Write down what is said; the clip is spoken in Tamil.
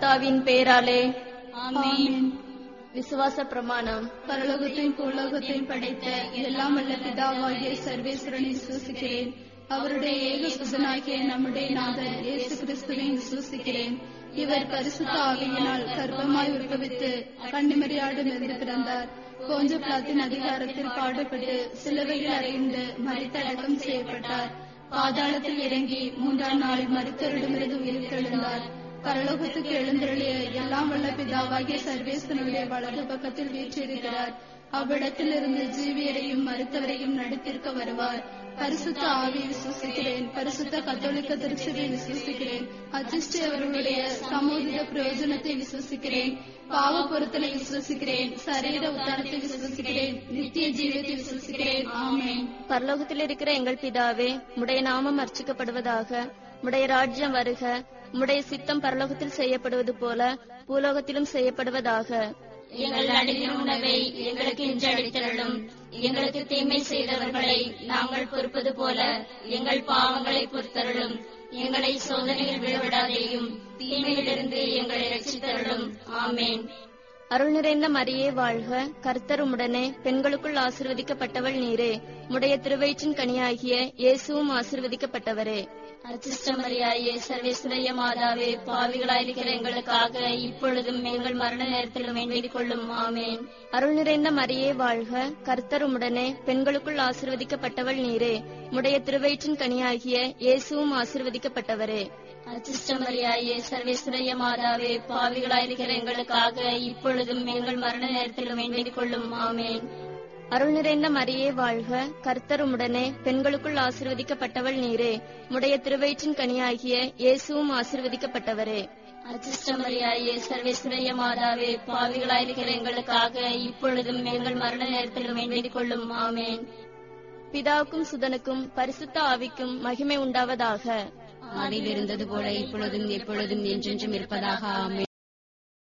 பரிசுத்தாவின் பேராலே ஆமென் விசுவாச பிரமாணம் பரலோகத்தையும் பூலோகத்தையும் படைத்த எல்லாம் வல்ல பிதாவாகிய சர்வேஸ்வரனை விசுவசிக்கிறேன் அவருடைய ஏக சுதனாகிய நம்முடைய நாதர் இயேசு கிறிஸ்துவை விசுவசிக்கிறேன் இவர் பரிசுத்த ஆவியினால் கர்ப்பமாய் உற்பவித்து கன்னிமரியாடிலிருந்து பிறந்தார் போஞ்ச பிளாத்தின் அதிகாரத்தில் பாடுபட்டு சிலுவையில் அறைந்து மறித்தடக்கம் செய்யப்பட்டார் பாதாளத்தில் இறங்கி மூன்றாம் நாள் மருத்துவரிடமிருந்து உயிர்த்தெழுந்தார் பரலோகத்துக்கு எழுந்தருளிய எல்லாம் வல்ல பிதாவாகிய சர்வேஸ்வனுடைய வலது பக்கத்தில் வீற்றிருக்கிறார் அவ்விடத்திலிருந்து ஜீவியரையும் மருத்துவரையும் நடித்திருக்க வருவார் பரிசுத்த ஆவி விசுவசிக்கிறேன் பரிசுத்த கத்தோலிக்க திருச்சபையை விசுவசிக்கிறேன் அச்சிஷ்டி அவர்களுடைய சமூக பிரயோஜனத்தை விசுவசிக்கிறேன் பாவ பொருத்தலை விசுவசிக்கிறேன் சரீர உத்தாரத்தை விசுவசிக்கிறேன் நித்திய ஜீவியத்தை விசுவசிக்கிறேன் ஆமென் பரலோகத்தில் இருக்கிற எங்கள் பிதாவே உடைய நாமம் அர்ச்சிக்கப்படுவதாக உடைய ராஜ்யம் வருக உடைய சித்தம் பரலோகத்தில் செய்யப்படுவது போல பூலோகத்திலும் செய்யப்படுவதாக எங்கள் அடிமை உணவை எங்களுக்கு இன்று அளித்தருளும் எங்களுக்கு தீமை செய்தவர்களை நாங்கள் பொறுப்பது போல எங்கள் பாவங்களை பொறுத்தருளும் எங்களை சோதனையில் விழவிடாதேயும் தீமையிலிருந்து எங்களை ரட்சித்தருளும் ஆமேன் அருள் நிறைந்த மரியே வாழ்க கர்த்தர் உம்முடனே பெண்களுக்குள் ஆசிர்வதிக்கப்பட்டவள் நீரே உடைய திருவயிற்றின் கனியாகிய இயேசுவும் ஆசிர்வதிக்கப்பட்டவரே அச்சிஷ்டமரியாயே சர்வேஸ்வரிய மாதாவே பாவிகளாயிருக்கிற எங்களுக்காக இப்பொழுதும் எங்கள் மரண நேரத்திலும் வேண்டிக் கொள்ளும் ஆமேன் அருள் நிறைந்த மரியே வாழ்க கர்த்தர் உம்முடனே பெண்களுக்குள் ஆசிர்வதிக்கப்பட்டவள் நீரே உடைய திருவயிற்றின் கனியாகிய இயேசுவும் ஆசிர்வதிக்கப்பட்டவரே அச்சிஷ்டமரியாயே சர்வேஸ்வரிய மாதாவே பாவிகளாயிருக்கிற எங்களுக்காக இப்பொழுதும் எங்கள் மரண நேரத்திலும் வேண்டிக் கொள்ளும் ஆமேன் அருள் நிறைந்த மரியே வாழ்க கர்த்தர் உம்முடனே பெண்களுக்குள் ஆசிர்வதிக்கப்பட்டவள் நீரே உடைய திருவயிற்றின் கனியாகிய இயேசுவும் ஆசிர்வதிக்கப்பட்டவரே அச்சிஷ்டமரியாயே சர்வேஸ்வரிய மாதாவே பாவிகளாயிருக்கிற எங்களுக்காக இப்பொழுதும் எங்கள் மரண நேரத்திலும் வேண்டிக் கொள்ளும் ஆமேன் பிதாவுக்கும் சுதனுக்கும் பரிசுத்த ஆவிக்கும் மகிமை உண்டாவதாக ஆதியில் இருந்தது போல இப்பொழுதும் எப்பொழுதும் என்றென்றும் இருப்பதாக ஆமென்